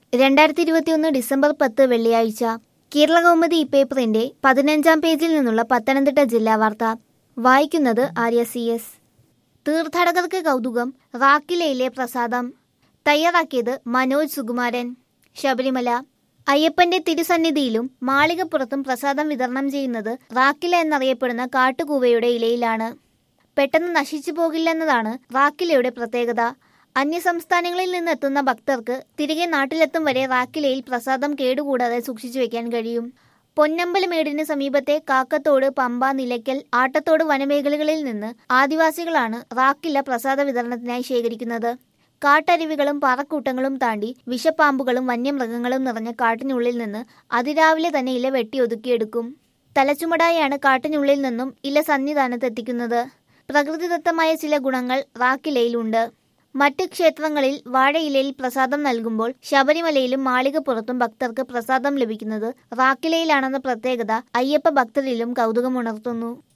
രണ്ടായിരത്തി ഇരുപത്തിയൊന്ന് ഡിസംബർ പത്ത് വെള്ളിയാഴ്ച കേരളകൗമുദി ഈ പേപ്പറിന്റെ പതിനഞ്ചാം പേജിൽ നിന്നുള്ള പത്തനംതിട്ട ജില്ലാ വാർത്ത വായിക്കുന്നത് ആര്യ സി എസ് തീർത്ഥാടകർക്ക് കൗതുകം റാക്കിലയിലെ പ്രസാദം തയ്യാറാക്കിയത് മനോജ് സുകുമാരൻ ശബരിമല അയ്യപ്പന്റെ തിരുസന്നിധിയിലും മാളികപ്പുറത്തും പ്രസാദം വിതരണം ചെയ്യുന്നത് റാക്കില എന്നറിയപ്പെടുന്ന കാട്ടുകൂവയുടെ ഇലയിലാണ് പെട്ടെന്ന് നശിച്ചു പോകില്ലെന്നതാണ് റാക്കിലയുടെ പ്രത്യേകത അന്യസംസ്ഥാനങ്ങളിൽ നിന്നെത്തുന്ന ഭക്തർക്ക് തിരികെ നാട്ടിലെത്തും വരെ റാക്കിലയിൽ പ്രസാദം കേടുകൂടാതെ സൂക്ഷിച്ചു വെക്കാൻ കഴിയും പൊന്നമ്പലമേടിന് സമീപത്തെ കാക്കത്തോട് പമ്പ നിലയ്ക്കൽ ആട്ടത്തോട് വനമേഖലകളിൽ നിന്ന് ആദിവാസികളാണ് റാക്കില പ്രസാദ വിതരണത്തിനായി ശേഖരിക്കുന്നത് കാട്ടരുവികളും പാറക്കൂട്ടങ്ങളും താണ്ടി വിഷപ്പാമ്പുകളും വന്യമൃഗങ്ങളും നിറഞ്ഞ കാട്ടിനുള്ളിൽ നിന്ന് അതിരാവിലെ തന്നെ ഇല വെട്ടി ഒതുക്കിയെടുക്കും തലച്ചുമടായാണ് കാട്ടിനുള്ളിൽ നിന്നും ഇല സന്നിധാനത്തെത്തിക്കുന്നത് പ്രകൃതിദത്തമായ ചില ഗുണങ്ങൾ റാക്കിലയിലുണ്ട് മറ്റ് ക്ഷേത്രങ്ങളിൽ വാഴയിലയിൽ പ്രസാദം നൽകുമ്പോൾ ശബരിമലയിലും മാളികപ്പുറത്തും ഭക്തർക്ക് പ്രസാദം ലഭിക്കുന്നത് റാക്കിലയിലാണെന്ന പ്രത്യേകത അയ്യപ്പ ഭക്തരിലും കൗതുകമുണർത്തുന്നു